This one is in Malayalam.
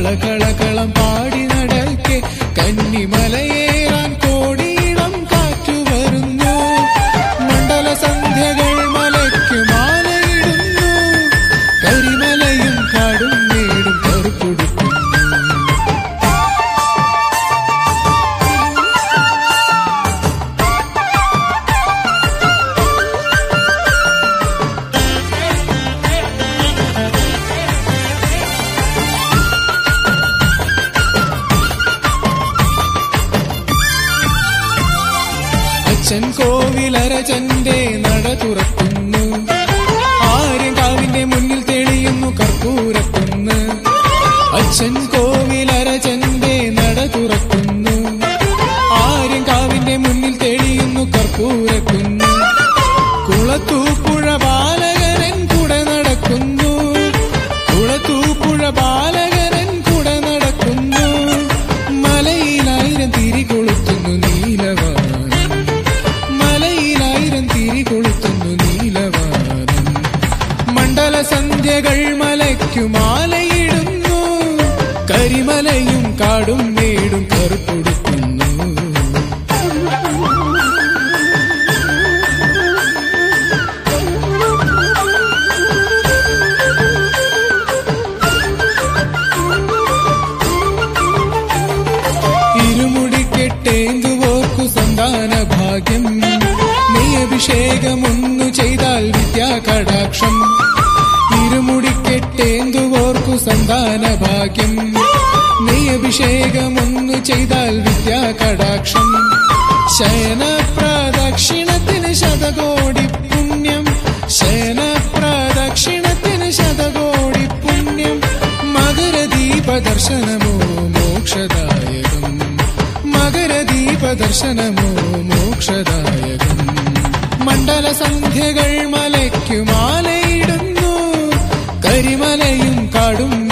കളകളകളം പാടി നടക്കെ കന്നിമലയേറാൻ കോടിയിളം കാറ്റു വരുന്നു മണ്ഡല സന്ധ്യകൾ മലയ്ക്കു മാലയിടുന്നു കരിമലയും കാടും മേടും കറുപ്പൊടുക്കുന്നു അച്ഛൻ കോവിലരചന്റെ നട തുറക്കുന്നു ആര്യങ്കാവിന്റെ മുന്നിൽ തെളിയുന്നു കർപ്പൂരക്കുന്ന് അച്ഛൻ കോവിലരചന്റെ നട തുറക്കുന്നു ആര്യങ്കാവിന്റെ മുന്നിൽ തെളിയുന്നു കർപ്പൂരക്കുന്ന് കുളത്തൂപ്പുഴ ബാലകരൻ കൂടെ നടക്കുന്നു കുളത്തൂപ്പുഴ ബാലകരൻ കൂടെ നടക്കുന്നു മലയിലായിരം തിരി കൊളുത്തുന്നു നീലവാനം മലയിലായിരം തിരി കൊളുത്തുന്നു നീലവാനം മണ്ഡല സന്ധ്യകൾ മലയ്ക്കു മാലയിടുന്നു കരിമലയും കാടും മേടും കറുപ്പൊടുക്കുന്നു ഇരുമുടിക്കെട്ടേന്തുവോർക്കു സന്താന ഭാഗ്യം നീ അഭിഷേകമൊന്നു ചെയ്താൽ വിദ്യാകടാക്ഷം ഇരുമുടിക്കെട്ടേന്തുവോർക്കു സന്താന ഭാഗ്യം നീ അഭിഷേകമൊന്നു ചെയ്താൽ വിദ്യാകടാക്ഷം ശയന പ്രദക്ഷിണത്തിന് ശതകോടി പുണ്യം ശയന പ്രദക്ഷിണത്തിന് ശതകോടി പുണ്യം മകരദീപ ദർശനമോ മോക്ഷദായകം മകരദീപ ദർശനമോ മോക്ഷദായകം മണ്ഡല സന്ധ്യകൾ മലയ്ക്കു മാലയിടുന്നു കരിമലയും കാടും